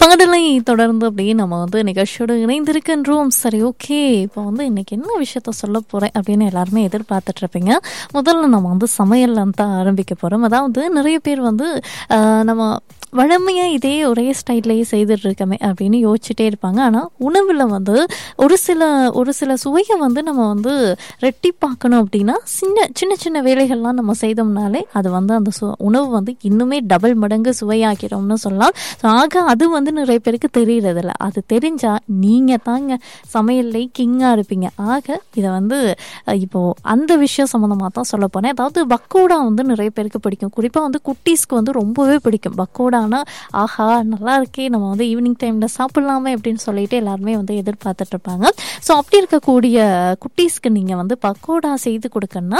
பாடலை தொடர்ந்து அப்படியே நம்ம வந்து நிகழ்ச்சியோடு இணைந்திருக்கின்றோம் சரி ஓகே இப்போ வந்து இன்னைக்கு என்ன விஷயத்த சொல்ல போறேன் அப்படின்னு எல்லாருமே எதிர்பார்த்துட்டு இருப்பீங்க முதல்ல நம்ம வந்து சமையல்ல தான் ஆரம்பிக்க போறோம் அதாவது நிறைய பேர் வந்து ஆஹ், நம்ம வழமையா இதே ஒரே ஸ்டைல்லையே செய்துட்டு இருக்கமே அப்படின்னு யோசிச்சுட்டே இருப்பாங்க ஆனால் உணவில் வந்து ஒரு சில ஒரு சில சுவையை வந்து நம்ம வந்து ரெட்டிப்பாக்கணும் அப்படின்னா சின்ன சின்ன சின்ன வேலைகள்லாம் நம்ம செய்தோம்னாலே அது வந்து அந்த சு உணவு வந்து இன்னுமே டபுள் மடங்கு சுவையாக்கிறோம்னு சொல்லலாம் ஸோ ஆக அது வந்து நிறைய பேருக்கு தெரியறதில்ல அது தெரிஞ்சா நீங்க தாங்க சமையல்லே கிங்காக இருப்பீங்க ஆக இதை வந்து அஹ், இப்போ அந்த விஷயம் சம்மந்தமாக தான் சொல்ல போனேன் அதாவது பக்கோடா வந்து நிறைய பேருக்கு பிடிக்கும் குறிப்பாக வந்து குட்டீஸ்க்கு வந்து ரொம்பவே பிடிக்கும் பக்கோடானா ஆஹா நல்லா இருக்கே நம்ம வந்து ஈவினிங் டைமில் சாப்பிட்லாமே அப்படின்னு சொல்லிட்டு எல்லாருமே வந்து எதிர்பார்த்துட்டு இருப்பாங்க ஸோ அப்படி இருக்கக்கூடிய குட்டீஸ்க்கு நீங்கள் வந்து பக்கோடா செய்து கொடுக்கணும்னா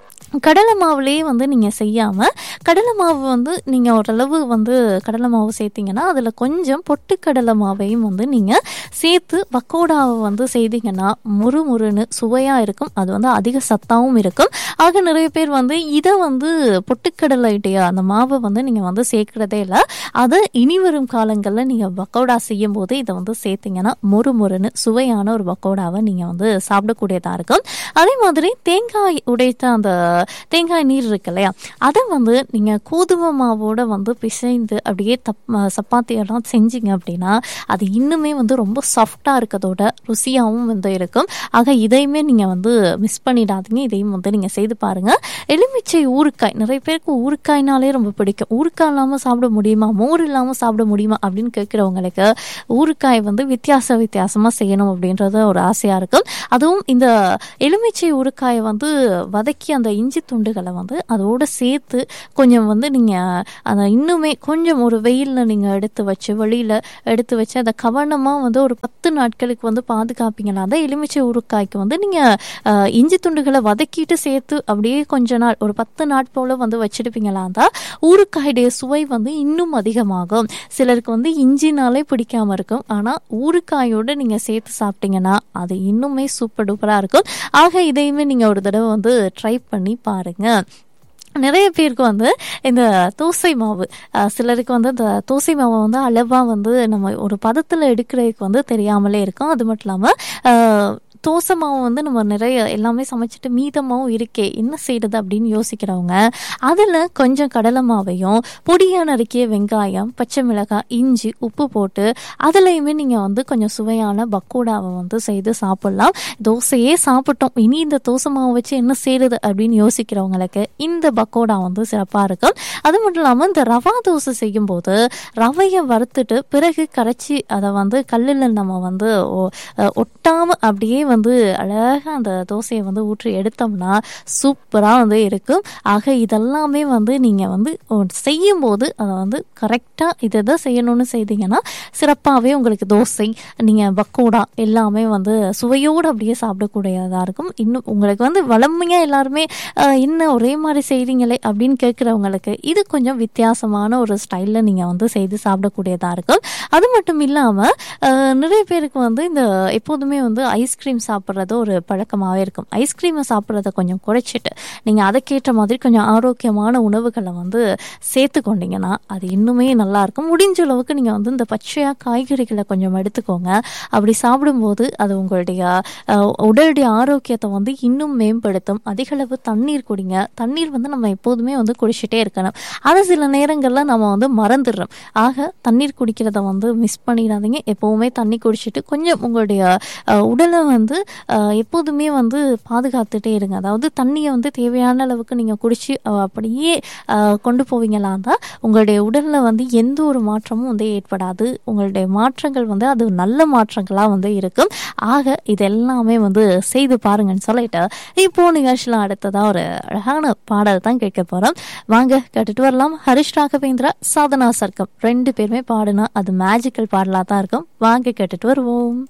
கடலை மாவுலேயே வந்து நீங்கள் செய்யாமல் கடலை மாவு வந்து நீங்கள் ஓரளவு வந்து கடலை மாவு சேர்த்தீங்கன்னா அதில் கொஞ்சம் பொட்டுக்கடலை மாவையும் வந்து நீங்கள் சேர்த்து பக்கோடாவை வந்து செய்தீங்கன்னா முறு முறுன்னு சுவையாக இருக்கும் அது வந்து அதிக சத்தாவும் இருக்கும் ஆக நிறைய பேர் வந்து இதை வந்து பொட்டுக்கடலைடைய அந்த மாவை வந்து நீங்கள் வந்து சேர்க்கிறதே இல்லை அதை இனி வரும் காலங்களில் நீங்கள் பக்கோடா செய்யும் போது இதை வந்து சேர்த்தீங்கன்னா மொறு மொறுன்னு சுவையான ஒரு பக்கோடாவை நீங்கள் வந்து சாப்பிடக்கூடியதாக இருக்கும் அதே மாதிரி தேங்காய் உடைத்த அந்த தேங்காய் நீர் இருக்கு இல்லையா அதை வந்து நீங்கள் கோதுமை மாவோட வந்து பிசைந்து அப்படியே தப் சப்பாத்தியெல்லாம் செஞ்சீங்க அப்படின்னா அது இன்னுமே வந்து ரொம்ப சாஃப்டாக இருக்கதோட ருசியாகவும் வந்து இருக்கும் ஆக இதையுமே நீங்கள் வந்து மிஸ் பண்ணிடாதீங்க இதையும் வந்து நீங்கள் செய்து பாருங்கள் எலுமிச்சை ஊறுக்காய் நிறைய பேருக்கு ஊறுக்காய்னாலே ரொம்ப பிடிக்கும் ஊறுக்காய் இல்லாமல் சாப்பிட முடியுமா மோர் இல்லாமல் சாப்பிட முடியுமா அப்படின்னு கேட்குறவங்களுக்கு ஊறுக்காய் வந்து வித்தியாச வித்தியாசமாக செய்யணும் அப்படின்றது ஒரு ஆசையாக இருக்கும் அதுவும் இந்த எலுமிச்சை ஊறுக்காயை வந்து வதக்கி அந்த இஞ்சி துண்டுகளை வந்து அதோட சேர்த்து கொஞ்சம் வந்து நீங்கள் அந்த இன்னுமே கொஞ்சம் ஒரு வெயிலில் நீங்கள் எடுத்து வச்சு வெளியில் எடுத்து வச்சு அதை கவனமாக வந்து ஒரு பத்து நாட்களுக்கு வந்து பாதுகாப்பீங்களா அந்த எலுமிச்சை ஊறுக்காய்க்கு வந்து நீங்கள் இஞ்சி துண்டுகளை வதக்கிட்டு சேர்த்து அப்படியே கொஞ்ச நாள் ஒரு பத்து நாட் போல் வந்து வச்சிருப்பீங்களா தான் ஊறுக்காயுடைய சுவை வந்து இன்னும் அதிகமாகும் சிலருக்கு வந்து இஞ்சினாலே பிடிக்காம இருக்கும் ஆனால் ஊறுக்காயோட நீங்கள் சேர்த்து சாப்பிட்டீங்கன்னா அது இன்னுமே சூப்பர் டூப்பராக இருக்கும் ஆக இதையுமே நீங்கள் ஒரு தடவை வந்து ட்ரை பண்ணி பாருங்க நிறைய பேருக்கு வந்து இந்த தோசை மாவு அஹ் சிலருக்கு வந்து இந்த தோசை மாவை வந்து அளவாக வந்து நம்ம ஒரு பதத்தில் எடுக்கிறதுக்கு வந்து தெரியாமலே இருக்கும் அது மட்டும் இல்லாமல் தோசை மாவு வந்து நம்ம நிறைய எல்லாமே சமைச்சிட்டு மீதமாகவும் இருக்கே என்ன செய்யறது அப்படின்னு யோசிக்கிறவங்க அதில் கொஞ்சம் கடலை மாவையும் பொடியாக நறுக்கிய வெங்காயம் பச்சை மிளகாய் இஞ்சி உப்பு போட்டு அதுலேயுமே நீங்கள் வந்து கொஞ்சம் சுவையான பக்கோடாவை வந்து செய்து சாப்பிட்லாம் தோசையே சாப்பிட்டோம் இனி இந்த தோசை மாவு வச்சு என்ன செய்யறது அப்படின்னு யோசிக்கிறவங்களுக்கு இந்த பக்கோடா வந்து சிறப்பாக இருக்கும் அது மட்டும் இல்லாமல் இந்த ரவா தோசை செய்யும்போது ரவையை வறுத்துட்டு பிறகு கரைச்சி அதை வந்து கல்லில் நம்ம வந்து ஒ- அஹ் ஒட்டாம அப்படியே வந்து அழகாக அந்த தோசையை வந்து ஊற்றி எடுத்தோம்னா சூப்பராக வந்து இருக்கும் ஆக இதெல்லாமே வந்து நீங்கள் வந்து செய்யும்போது அதை வந்து கரெக்டாக இதை தான் செய்யணும்னு செய்தீங்கன்னா சிறப்பாகவே உங்களுக்கு தோசை நீங்கள் பக்கோடா எல்லாமே வந்து சுவையோடு அப்படியே சாப்பிடக்கூடியதாக இருக்கும் இன்னும் உங்களுக்கு வந்து வளமையாக எல்லாருமே அஹ், என்ன ஒரே மாதிரி செய்கிறீங்களே அப்படின்னு கேட்குறவங்களுக்கு இது கொஞ்சம் வித்தியாசமான ஒரு ஸ்டைலில் நீங்கள் வந்து செய்து சாப்பிடக்கூடியதாக இருக்கும் அது மட்டும் இல்லாமல் நிறைய பேருக்கு வந்து இந்த எப்போதுமே வந்து ஐஸ்கிரீம் சாப்பிட்றது ஒரு பழக்கமாகவே இருக்கும் ஐஸ்கிரீமை சாப்பிட்றத கொஞ்சம் குறைச்சிட்டு நீங்கள் அதுக்கேற்ற மாதிரி கொஞ்சம் ஆரோக்கியமான உணவுகளை வந்து சேர்த்து கொண்டீங்கன்னா அது இன்னுமே நல்லா இருக்கும் முடிஞ்ச அளவுக்கு நீங்கள் வந்து இந்த பச்சையாக காய்கறிகளை கொஞ்சம் எடுத்துக்கோங்க அப்படி சாப்பிடும்போது அது உங்களுடைய அஹ், உடலுடைய ஆரோக்கியத்தை வந்து இன்னும் மேம்படுத்தும் அதிக அளவு தண்ணீர் குடிங்க தண்ணீர் வந்து நம்ம எப்போதுமே வந்து குடிச்சிட்டே இருக்கணும் அது சில நேரங்களில் நம்ம வந்து மறந்துடுறோம் ஆக தண்ணீர் குடிக்கிறத வந்து மிஸ் பண்ணிடாதீங்க எப்போவுமே தண்ணி குடிச்சிட்டு கொஞ்சம் உங்களுடைய அஹ், உடலை வந்து அஹ், எப்போதுமே வந்து பாதுகாத்துட்டே இருங்க அதாவது தண்ணியை வந்து தேவையான அளவுக்கு நீங்கள் குடிச்சு அஹ், அப்படியே அஹ், கொண்டு போவீங்களா தான் உங்களுடைய உடலில் வந்து எந்த ஒரு மாற்றமும் வந்து ஏற்படாது உங்களுடைய மாற்றங்கள் வந்து அது நல்ல மாற்றங்களாக வந்து இருக்கும் ஆக இது எல்லாமே வந்து செய்து பாருங்கன்னு சொல்லிட்டு இப்போ நிகழ்ச்சியில் அடுத்ததாக ஒரு அழகான பாடல் தான் கேட்க போகிறோம் வாங்க கேட்டுட்டு வரலாம் ஹரிஷ் ராகவேந்திரா சாதனா சர்க்கம் ரெண்டு பேருமே பாடுனா அது மேஜிக்கல் பாடலாக தான் இருக்கும் வாங்க கேட்டுட்டு வருவோம்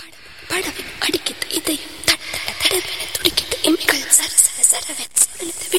படவின் அடிக்கித்த இதயம் தட்டட தடவென துடிக்கிட்ட இமைகள் சர சர சரவென சுழலுது